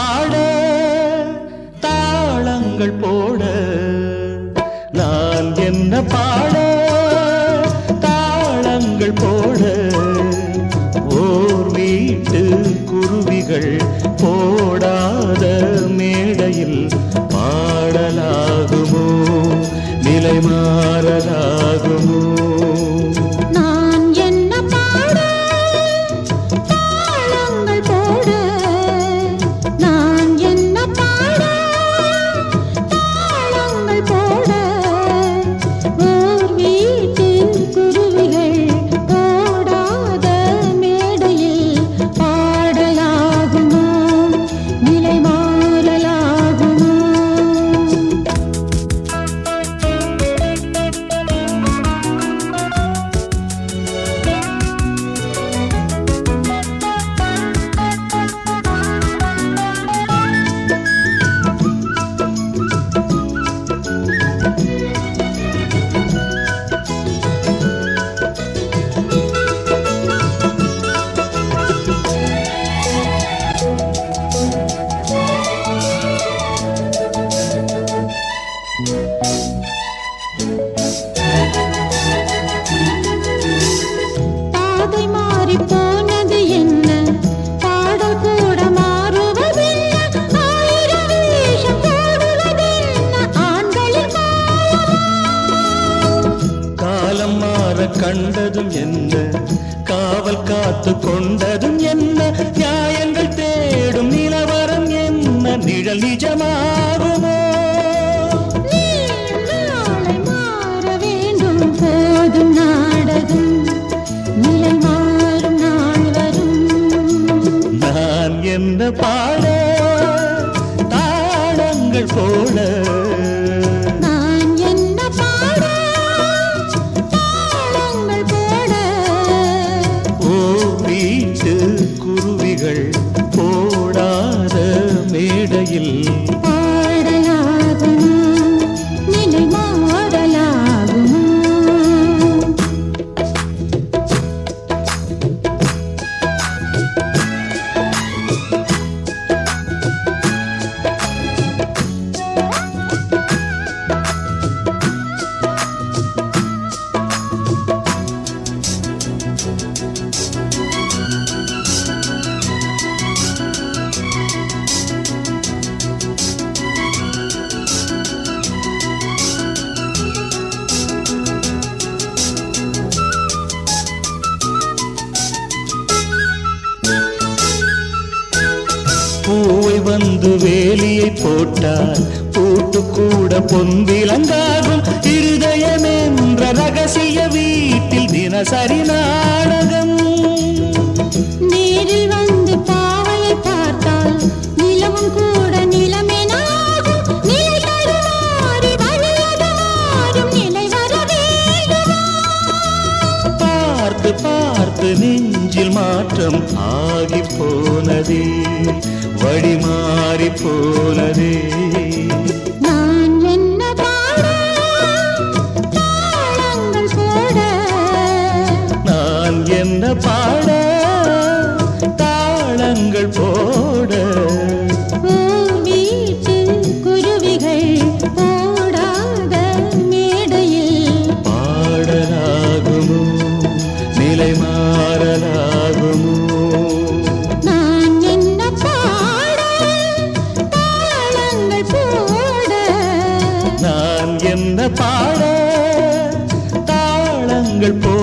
பாட தாளங்கள் போட நான் என்ன பாட தாளங்கள் போட ஓர் வீட்டு குருவிகள் போடாத மேடையில் பாடலாகுமோ நிலை மாறலாகுமோ நான் என்ன பாட தாளங்கள் போட நான் என்ன பாட தாளங்கள் போட ஓர் வீட்டின் குருவிகள் போடாத மேடையில் பாடலாகுமோ நிலை மாறலாகுமோ பாதை மாறி போனது என்ன பாடல் கூட மாறுவதென்ன ஆயிரம் வேஷம் போடுவதென்ன ஆண்களின் காலம் மாற கண்டதும் என்ன காவல் காத்து கொண்டதும் என்ன நியாயங்கள் தேடும் நிலவரம் என்ன நிழல் நிஜமாகுமோ நாளை மாற வேண்டும் போதும் நாடகம் நிலை மாறும் நாள் வரும் நான் என்ன பாட தாளங்கள் போல நான் என்ன பாட தாளங்கள் போட ஓ வீட்டு குருவிகள் போடாத மேடையில் பாடலாகுமோ நிலை மாறலாகுமோ பூவை வந்து வேலியை போட்டால் பூட்டு கூட பொன்விலங்காகும் இருதயம் என்ற ரகசிய வீட்டில் தினசரி நாடகம் நேரில் வந்து பாவையை பார்த்தால் நிலவும் கூட நிலமெனாகும் நிலை தடுமாறி வழியது மாறும் நிலை வர வேண்டுமா பார்த்து பார்த்து நெஞ்சில் மாற்றம் ஆகி போனதே வழி மாறி போனதே நான் என்ன பாட தாளங்கள் போட நான் என்ன பாட தாளங்கள் போட ஓர் வீட்டு குருவிகள் போடாத மேடையில் பாடலாகுமோ நிலை மாறலாகுமோ நான் என்ன பாட தாளங்கள் போட நான் என்ன பாட தாளங்கள் போட